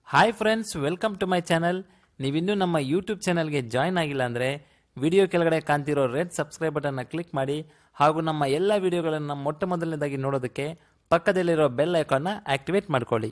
hi friends welcome to my channel ನೀವಿನ್ನೂ ನಮ್ಮ YouTube ಚಾನಲ್ಗೆ ಜಾಯ್ನ್ ಆಗಿಲ್ಲ ಅಂದರೆ ವಿಡಿಯೋ ಕೆಳಗಡೆ ಕಾಣ್ತಿರೋ ರೆಡ್ ಸಬ್ಸ್ಕ್ರೈಬ್ ಬಟನ್ನ ಕ್ಲಿಕ್ ಮಾಡಿ ಹಾಗೂ ನಮ್ಮ ಎಲ್ಲ ವಿಡಿಯೋಗಳನ್ನು ಮೊಟ್ಟ ಮೊದಲನೇದಾಗಿ ನೋಡೋದಕ್ಕೆ ಪಕ್ಕದಲ್ಲಿರೋ ಬೆಲ್ ಐಕಾನ್ನ ಆಕ್ಟಿವೇಟ್ ಮಾಡ್ಕೊಳ್ಳಿ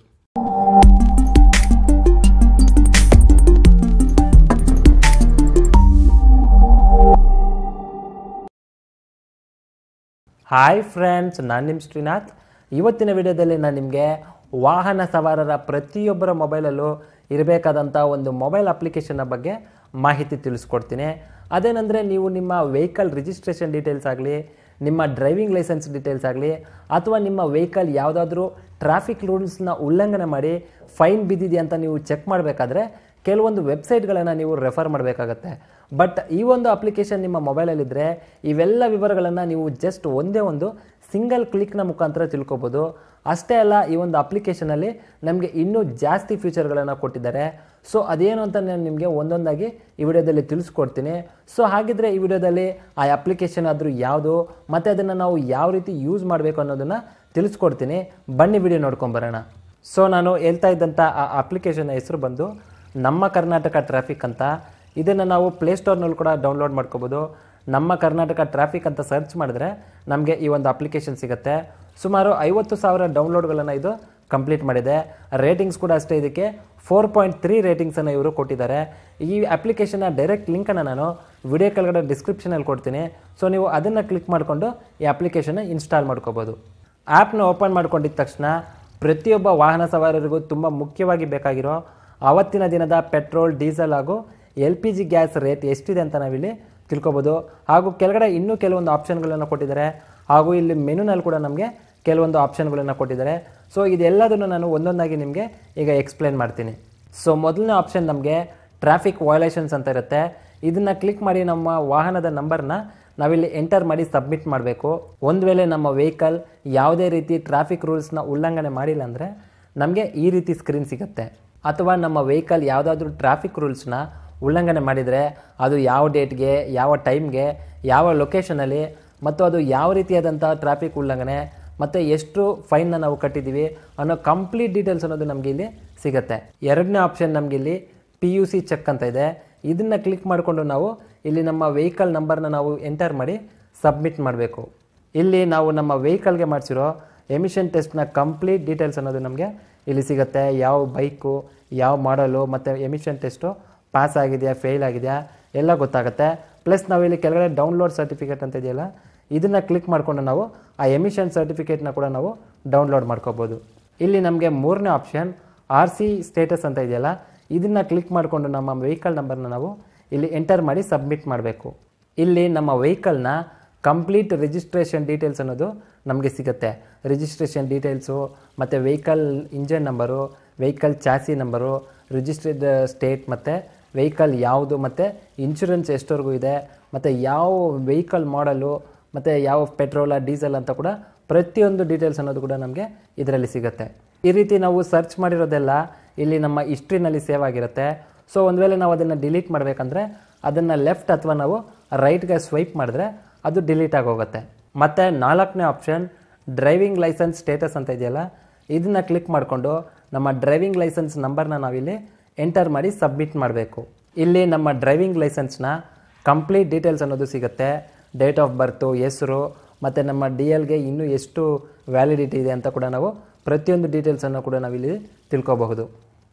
ಹಾಯ್ ಫ್ರೆಂಡ್ಸ್ ನಾನು ನಿಮ್ಮ ಶ್ರೀನಾಥ್ ಇವತ್ತಿನ ವಿಡಿಯೋದಲ್ಲಿ ನಾನು ನಿಮಗೆ ವಾಹನ ಸವಾರರ ಪ್ರತಿಯೊಬ್ಬರ ಮೊಬೈಲಲ್ಲೂ ಇರಬೇಕಾದಂಥ ಒಂದು ಮೊಬೈಲ್ ಅಪ್ಲಿಕೇಶನ್ನ ಬಗ್ಗೆ ಮಾಹಿತಿ ತಿಳಿಸ್ಕೊಡ್ತೀನಿ ಅದೇನೆಂದರೆ ನೀವು ನಿಮ್ಮ ವೆಹಿಕಲ್ ರಿಜಿಸ್ಟ್ರೇಷನ್ ಡೀಟೇಲ್ಸ್ ಆಗಲಿ ನಿಮ್ಮ ಡ್ರೈವಿಂಗ್ ಲೈಸೆನ್ಸ್ ಡೀಟೇಲ್ಸ್ ಆಗಲಿ ಅಥವಾ ನಿಮ್ಮ ವೆಹಿಕಲ್ ಯಾವುದಾದ್ರೂ ಟ್ರಾಫಿಕ್ ರೂಲ್ಸ್ನ ಉಲ್ಲಂಘನೆ ಮಾಡಿ ಫೈನ್ ಬಿದ್ದಿದೆ ಅಂತ ನೀವು ಚೆಕ್ ಮಾಡಬೇಕಾದ್ರೆ ಕೆಲವೊಂದು ವೆಬ್ಸೈಟ್ಗಳನ್ನು ನೀವು ರೆಫರ್ ಮಾಡಬೇಕಾಗತ್ತೆ ಬಟ್ ಈ ಒಂದು ಅಪ್ಲಿಕೇಶನ್ ನಿಮ್ಮ ಮೊಬೈಲಲ್ಲಿದ್ದರೆ ಇವೆಲ್ಲ ವಿವರಗಳನ್ನು ನೀವು ಜಸ್ಟ್ ಒಂದೇ ಒಂದು ಸಿಂಗಲ್ ಕ್ಲಿಕ್ನ ಮುಖಾಂತರ ತಿಳ್ಕೊಬೋದು ಅಷ್ಟೇ ಅಲ್ಲ ಈ ಒಂದು ಅಪ್ಲಿಕೇಶನಲ್ಲಿ ನಮಗೆ ಇನ್ನೂ ಜಾಸ್ತಿ ಫೀಚರ್ಗಳನ್ನು ಕೊಟ್ಟಿದ್ದಾರೆ ಸೊ ಅದೇನು ಅಂತ ನಾನು ನಿಮಗೆ ಒಂದೊಂದಾಗಿ ಈ ವಿಡಿಯೋದಲ್ಲಿ ತಿಳಿಸ್ಕೊಡ್ತೀನಿ ಸೊ ಹಾಗಿದ್ರೆ ಈ ವಿಡಿಯೋದಲ್ಲಿ ಆ ಅಪ್ಲಿಕೇಶನ್ ಆದರೂ ಯಾವುದು ಮತ್ತು ಅದನ್ನು ನಾವು ಯಾವ ರೀತಿ ಯೂಸ್ ಮಾಡಬೇಕು ಅನ್ನೋದನ್ನು ತಿಳಿಸ್ಕೊಡ್ತೀನಿ ಬನ್ನಿ ವಿಡಿಯೋ ನೋಡ್ಕೊಂಬರೋಣ ಸೊ ನಾನು ಹೇಳ್ತಾ ಇದ್ದಂಥ ಆ ಅಪ್ಲಿಕೇಶನ್ ಹೆಸರು ಬಂದು ನಮ್ಮ ಕರ್ನಾಟಕ ಟ್ರಾಫಿಕ್ ಅಂತ ಇದನ್ನು ನಾವು ಪ್ಲೇಸ್ಟೋರ್ನಲ್ಲಿ ಕೂಡ ಡೌನ್ಲೋಡ್ ಮಾಡ್ಕೋಬೋದು ನಮ್ಮ ಕರ್ನಾಟಕ ಟ್ರಾಫಿಕ್ ಅಂತ ಸರ್ಚ್ ಮಾಡಿದ್ರೆ ನಮಗೆ ಈ ಒಂದು ಅಪ್ಲಿಕೇಶನ್ ಸಿಗುತ್ತೆ ಸುಮಾರು ಐವತ್ತು ಸಾವಿರ ಡೌನ್ಲೋಡ್ಗಳನ್ನು ಇದು ಕಂಪ್ಲೀಟ್ ಮಾಡಿದೆ ರೇಟಿಂಗ್ಸ್ ಕೂಡ ಅಷ್ಟೇ ಇದಕ್ಕೆ ಫೋರ್ ಪಾಯಿಂಟ್ ತ್ರೀ ರೇಟಿಂಗ್ಸನ್ನು ಇವರು ಕೊಟ್ಟಿದ್ದಾರೆ ಈ ಅಪ್ಲಿಕೇಶನ್ನ ಡೈರೆಕ್ಟ್ ಲಿಂಕನ್ನು ನಾನು ವಿಡಿಯೋ ಕೆಳಗಡೆ ಡಿಸ್ಕ್ರಿಪ್ಷನಲ್ಲಿ ಕೊಡ್ತೀನಿ ಸೊ ನೀವು ಅದನ್ನು ಕ್ಲಿಕ್ ಮಾಡಿಕೊಂಡು ಈ ಅಪ್ಲಿಕೇಶನ್ನ ಇನ್ಸ್ಟಾಲ್ ಮಾಡ್ಕೋಬೋದು ಆ್ಯಪ್ನ ಓಪನ್ ಮಾಡ್ಕೊಂಡಿದ್ದ ತಕ್ಷಣ ಪ್ರತಿಯೊಬ್ಬ ವಾಹನ ಸವಾರರಿಗೂ ತುಂಬ ಮುಖ್ಯವಾಗಿ ಬೇಕಾಗಿರೋ ಆವತ್ತಿನ ದಿನದ ಪೆಟ್ರೋಲ್ ಡೀಸೆಲ್ ಹಾಗೂ L P G gas rate ಎಷ್ಟಿದೆ ಅಂತ ನಾವಿಲ್ಲಿ ತಿಳ್ಕೊಬೋದು ಹಾಗೂ ಕೆಳಗಡೆ ಇನ್ನೂ ಕೆಲವೊಂದು ಆಪ್ಷನ್ಗಳನ್ನು ಕೊಟ್ಟಿದ್ದಾರೆ ಹಾಗೂ ಇಲ್ಲಿ ಮೆನುನಲ್ಲಿ ಕೂಡ ನಮಗೆ ಕೆಲವೊಂದು ಆಪ್ಷನ್ಗಳನ್ನು ಕೊಟ್ಟಿದ್ದಾರೆ ಸೊ ಇದೆಲ್ಲದನ್ನು ನಾನು ಒಂದೊಂದಾಗಿ ನಿಮಗೆ ಈಗ ಎಕ್ಸ್ಪ್ಲೇನ್ ಮಾಡ್ತೀನಿ ಸೊ ಮೊದಲನೇ ಆಪ್ಷನ್ ನಮಗೆ ಟ್ರಾಫಿಕ್ ವಯೋಲೇಷನ್ಸ್ ಅಂತ ಇರುತ್ತೆ ಇದನ್ನು ಕ್ಲಿಕ್ ಮಾಡಿ ನಮ್ಮ ವಾಹನದ ನಂಬರ್ನ ನಾವಿಲ್ಲಿ ಎಂಟರ್ ಮಾಡಿ ಸಬ್ಮಿಟ್ ಮಾಡಬೇಕು ಒಂದು ವೇಳೆ ನಮ್ಮ ವೆಹಿಕಲ್ ಯಾವುದೇ ರೀತಿ ಟ್ರಾಫಿಕ್ ರೂಲ್ಸ್ನ ಉಲ್ಲಂಘನೆ ಮಾಡಿಲ್ಲ ಅಂದರೆ ನಮಗೆ ಈ ರೀತಿ ಸ್ಕ್ರೀನ್ ಸಿಗುತ್ತೆ ಅಥವಾ ನಮ್ಮ ವೆಹಿಕಲ್ ಯಾವುದಾದ್ರೂ ಟ್ರಾಫಿಕ್ ರೂಲ್ಸ್ನ ಉಲ್ಲಂಘನೆ ಮಾಡಿದರೆ ಅದು ಯಾವ ಡೇಟ್ಗೆ ಯಾವ ಟೈಮ್ಗೆ ಯಾವ ಲೊಕೇಶನಲ್ಲಿ ಮತ್ತು ಅದು ಯಾವ ರೀತಿಯಾದಂಥ ಟ್ರಾಫಿಕ್ ಉಲ್ಲಂಘನೆ ಮತ್ತು ಎಷ್ಟು ಫೈನ್ನ ನಾವು ಕಟ್ಟಿದ್ದೀವಿ ಅನ್ನೋ ಕಂಪ್ಲೀಟ್ ಡೀಟೇಲ್ಸ್ ಅನ್ನೋದು ನಮಗೆ ಇಲ್ಲಿ ಸಿಗುತ್ತೆ ಎರಡನೇ ಆಪ್ಷನ್ ನಮಗೆ ಇಲ್ಲಿ ಪಿ ಯು ಸಿ ಚೆಕ್ ಅಂತ ಇದೆ ಇದನ್ನು ಕ್ಲಿಕ್ ಮಾಡಿಕೊಂಡು ನಾವು ಇಲ್ಲಿ ನಮ್ಮ ವೆಹಿಕಲ್ ನಂಬರ್ನ ನಾವು ಎಂಟರ್ ಮಾಡಿ ಸಬ್ಮಿಟ್ ಮಾಡಬೇಕು ಇಲ್ಲಿ ನಾವು ನಮ್ಮ ವೆಹಿಕಲ್ಗೆ ಮಾಡಿಸಿರೋ ಎಮಿಷನ್ ಟೆಸ್ಟ್ನ ಕಂಪ್ಲೀಟ್ ಡೀಟೇಲ್ಸ್ ಅನ್ನೋದು ನಮಗೆ ಇಲ್ಲಿ ಸಿಗುತ್ತೆ ಯಾವ ಬೈಕು ಯಾವ ಮಾಡಲು ಮತ್ತು ಎಮಿಷನ್ ಟೆಸ್ಟು ಪಾಸ್ ಆಗಿದೆಯಾ ಫೇಲ್ ಆಗಿದೆಯಾ ಎಲ್ಲ ಗೊತ್ತಾಗುತ್ತೆ ಪ್ಲಸ್ ನಾವು ಇಲ್ಲಿ ಕೆಳಗಡೆ ಡೌನ್ಲೋಡ್ ಸರ್ಟಿಫಿಕೇಟ್ ಅಂತ ಇದೆಯಲ್ಲ ಇದನ್ನು ಕ್ಲಿಕ್ ಮಾಡಿಕೊಂಡು ನಾವು ಆ ಎಮಿಷನ್ ಸರ್ಟಿಫಿಕೇಟ್ನ ಕೂಡ ನಾವು ಡೌನ್ಲೋಡ್ ಮಾಡ್ಕೋಬೋದು ಇಲ್ಲಿ ನಮಗೆ ಮೂರನೇ ಆಪ್ಷನ್ ಆರ್ ಸಿ ಸ್ಟೇಟಸ್ ಅಂತ ಇದೆಯಲ್ಲ ಇದನ್ನು ಕ್ಲಿಕ್ ಮಾಡಿಕೊಂಡು ನಮ್ಮ ವೆಹಿಕಲ್ ನಂಬರ್ನ ನಾವು ಇಲ್ಲಿ ಎಂಟರ್ ಮಾಡಿ ಸಬ್ಮಿಟ್ ಮಾಡಬೇಕು ಇಲ್ಲಿ ನಮ್ಮ ವೆಹಿಕಲ್ನ ಕಂಪ್ಲೀಟ್ ರಿಜಿಸ್ಟ್ರೇಷನ್ ಡೀಟೇಲ್ಸ್ ಅನ್ನೋದು ನಮಗೆ ಸಿಗುತ್ತೆ ರಿಜಿಸ್ಟ್ರೇಷನ್ ಡೀಟೇಲ್ಸು ಮತ್ತು vehicle engine number vehicle chassis number registered state ಮತ್ತು ವೆಹಿಕಲ್ ಯಾವುದು ಮತ್ತು ಇನ್ಶೂರೆನ್ಸ್ ಎಷ್ಟವರೆಗೂ ಇದೆ ಮತ್ತು ಯಾವ ವೆಹಿಕಲ್ ಮಾಡಲು ಮತ್ತು ಯಾವ ಪೆಟ್ರೋಲ ಡೀಸೆಲ್ ಅಂತ ಕೂಡ ಪ್ರತಿಯೊಂದು ಡೀಟೇಲ್ಸ್ ಅನ್ನೋದು ಕೂಡ ನಮಗೆ ಇದರಲ್ಲಿ ಸಿಗುತ್ತೆ ಈ ರೀತಿ ನಾವು ಸರ್ಚ್ ಮಾಡಿರೋದೆಲ್ಲ ಇಲ್ಲಿ ನಮ್ಮ ಹಿಸ್ಟ್ರಿನಲ್ಲಿ ಸೇವ್ ಆಗಿರುತ್ತೆ ಸೊ ಒಂದು ವೇಳೆ ನಾವು ಅದನ್ನು ಡಿಲೀಟ್ ಮಾಡಬೇಕಂದ್ರೆ ಅದನ್ನು ಲೆಫ್ಟ್ ಅಥವಾ ನಾವು ರೈಟ್ಗೆ ಸ್ವೈಪ್ ಮಾಡಿದ್ರೆ ಅದು ಡಿಲೀಟ್ ಆಗೋಗುತ್ತೆ ಮತ್ತು ನಾಲ್ಕನೇ ಆಪ್ಷನ್ ಡ್ರೈವಿಂಗ್ ಲೈಸೆನ್ಸ್ ಸ್ಟೇಟಸ್ ಅಂತ ಇದೆಯಲ್ಲ ಇದನ್ನು ಕ್ಲಿಕ್ ಮಾಡಿಕೊಂಡು ನಮ್ಮ ಡ್ರೈವಿಂಗ್ ಲೈಸೆನ್ಸ್ ನಂಬರ್ನ ನಾವಿಲ್ಲಿ ಎಂಟರ್ ಮಾಡಿ ಸಬ್ಮಿಟ್ ಮಾಡಬೇಕು ಇಲ್ಲಿ ನಮ್ಮ ಡ್ರೈವಿಂಗ್ ಲೈಸೆನ್ಸ್ನ ಕಂಪ್ಲೀಟ್ ಡೀಟೇಲ್ಸ್ ಅನ್ನೋದು ಸಿಗುತ್ತೆ ಡೇಟ್ ಆಫ್ ಬರ್ತು ಹೆಸರು ಮತ್ತು ನಮ್ಮ ಡಿ ಎಲ್ಗೆ ಇನ್ನೂ ಎಷ್ಟು ವ್ಯಾಲಿಡಿಟಿ ಇದೆ ಅಂತ ಕೂಡ ನಾವು ಪ್ರತಿಯೊಂದು ಡೀಟೇಲ್ಸನ್ನು ಕೂಡ ನಾವಿಲ್ಲಿ ತಿಳ್ಕೊಬಹುದು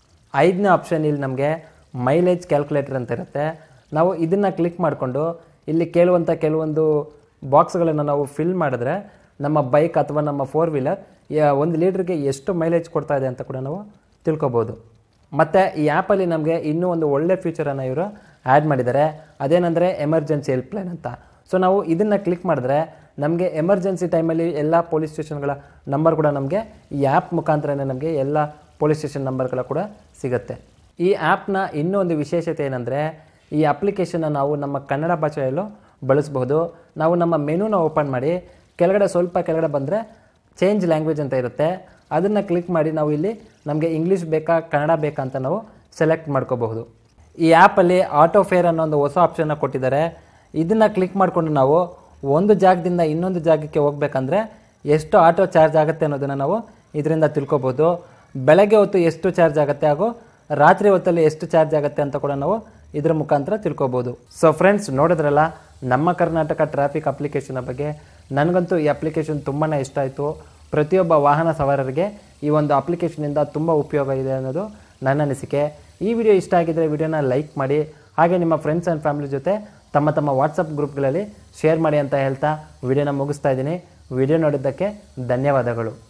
ಐದನೇ ಆಪ್ಷನ್ ಇಲ್ಲಿ ನಮಗೆ ಮೈಲೇಜ್ ಕ್ಯಾಲ್ಕುಲೇಟರ್ ಅಂತ ಇರುತ್ತೆ ನಾವು ಇದನ್ನು ಕ್ಲಿಕ್ ಮಾಡಿಕೊಂಡು ಇಲ್ಲಿ ಕೇಳುವಂಥ ಕೆಲವೊಂದು ಬಾಕ್ಸ್ಗಳನ್ನು ನಾವು ಫಿಲ್ ಮಾಡಿದ್ರೆ ನಮ್ಮ ಬೈಕ್ ಅಥವಾ ನಮ್ಮ ಫೋರ್ ವೀಲರ್ ಒಂದು ಲೀಟ್ರಿಗೆ ಎಷ್ಟು ಮೈಲೇಜ್ ಕೊಡ್ತಾ ಇದೆ ಅಂತ ಕೂಡ ನಾವು ತಿಳ್ಕೊಬೋದು ಮತ್ತು ಈ ಆ್ಯಪಲ್ಲಿ ನಮಗೆ ಇನ್ನೂ ಒಂದು ಒಳ್ಳೆ ಫೀಚರನ್ನು ಇವರು ಆ್ಯಡ್ ಮಾಡಿದ್ದಾರೆ ಅದೇನೆಂದರೆ ಎಮರ್ಜೆನ್ಸಿ ಹೆಲ್ಪ್ ಲೈನ್ ಅಂತ ಸೊ ನಾವು ಇದನ್ನು ಕ್ಲಿಕ್ ಮಾಡಿದ್ರೆ ನಮಗೆ ಎಮರ್ಜೆನ್ಸಿ ಟೈಮಲ್ಲಿ ಎಲ್ಲ ಪೊಲೀಸ್ ಸ್ಟೇಷನ್ಗಳ ನಂಬರ್ ಕೂಡ ನಮಗೆ ಈ ಆ್ಯಪ್ ಮುಖಾಂತರನೇ ನಮಗೆ ಎಲ್ಲ ಪೊಲೀಸ್ ಸ್ಟೇಷನ್ ನಂಬರ್ಗಳ ಕೂಡ ಸಿಗುತ್ತೆ ಈ ಆ್ಯಪ್ನ ಇನ್ನೂ ಒಂದು ವಿಶೇಷತೆ ಏನಂದರೆ ಈ ಅಪ್ಲಿಕೇಶನ್ನ ನಾವು ನಮ್ಮ ಕನ್ನಡ ಭಾಷೆಯಲ್ಲೂ ಬಳಸಬಹುದು ನಾವು ನಮ್ಮ ಮೆನುನ ಓಪನ್ ಮಾಡಿ ಕೆಳಗಡೆ ಸ್ವಲ್ಪ ಕೆಳಗಡೆ ಬಂದರೆ ಚೇಂಜ್ ಲ್ಯಾಂಗ್ವೇಜ್ ಅಂತ ಇರುತ್ತೆ ಅದನ್ನು ಕ್ಲಿಕ್ ಮಾಡಿ ನಾವು ಇಲ್ಲಿ ನಮಗೆ ಇಂಗ್ಲೀಷ್ ಬೇಕಾ ಕನ್ನಡ ಬೇಕಾ ಅಂತ ನಾವು ಸೆಲೆಕ್ಟ್ ಮಾಡ್ಕೋಬಹುದು ಈ ಆ್ಯಪಲ್ಲಿ ಆಟೋ ಫೇರ್ ಅನ್ನೋ ಒಂದು ಹೊಸ ಆಪ್ಷನ್ನ ಕೊಟ್ಟಿದ್ದಾರೆ ಇದನ್ನು ಕ್ಲಿಕ್ ಮಾಡಿಕೊಂಡು ನಾವು ಒಂದು ಜಾಗದಿಂದ ಇನ್ನೊಂದು ಜಾಗಕ್ಕೆ ಹೋಗ್ಬೇಕಂದ್ರೆ ಎಷ್ಟು ಆಟೋ ಚಾರ್ಜ್ ಆಗುತ್ತೆ ಅನ್ನೋದನ್ನು ನಾವು ಇದರಿಂದ ತಿಳ್ಕೊಬೋದು ಬೆಳಗ್ಗೆ ಹೊತ್ತು ಎಷ್ಟು ಚಾರ್ಜ್ ಆಗುತ್ತೆ ಹಾಗೂ ರಾತ್ರಿ ಹೊತ್ತಲ್ಲಿ ಎಷ್ಟು ಚಾರ್ಜ್ ಆಗುತ್ತೆ ಅಂತ ಕೂಡ ನಾವು ಇದರ ಮುಖಾಂತರ ತಿಳ್ಕೊಬೋದು ಸೊ ಫ್ರೆಂಡ್ಸ್ ನೋಡಿದ್ರಲ್ಲ ನಮ್ಮ ಕರ್ನಾಟಕ ಟ್ರಾಫಿಕ್ ಅಪ್ಲಿಕೇಶನ್ ಬಗ್ಗೆ ನನಗಂತೂ ಈ ಅಪ್ಲಿಕೇಶನ್ ತುಂಬಾ ಇಷ್ಟ ಆಯಿತು ಪ್ರತಿಯೊಬ್ಬ ವಾಹನ ಸವಾರರಿಗೆ ಈ ಒಂದು ಅಪ್ಲಿಕೇಶನಿಂದ ತುಂಬ ಉಪಯೋಗ ಇದೆ ಅನ್ನೋದು ನನ್ನ ಅನಿಸಿಕೆ ಈ ವಿಡಿಯೋ ಇಷ್ಟ ಆಗಿದ್ದರೆ ವಿಡಿಯೋನ ಲೈಕ್ ಮಾಡಿ ಹಾಗೆ ನಿಮ್ಮ ಫ್ರೆಂಡ್ಸ್ ಆ್ಯಂಡ್ ಫ್ಯಾಮಿಲಿ ಜೊತೆ ತಮ್ಮ ತಮ್ಮ ವಾಟ್ಸಪ್ ಗ್ರೂಪ್ಗಳಲ್ಲಿ ಶೇರ್ ಮಾಡಿ ಅಂತ ಹೇಳ್ತಾ ವಿಡಿಯೋನ ಮುಗಿಸ್ತಾ ಇದ್ದೀನಿ ವಿಡಿಯೋ ನೋಡಿದ್ದಕ್ಕೆ ಧನ್ಯವಾದಗಳು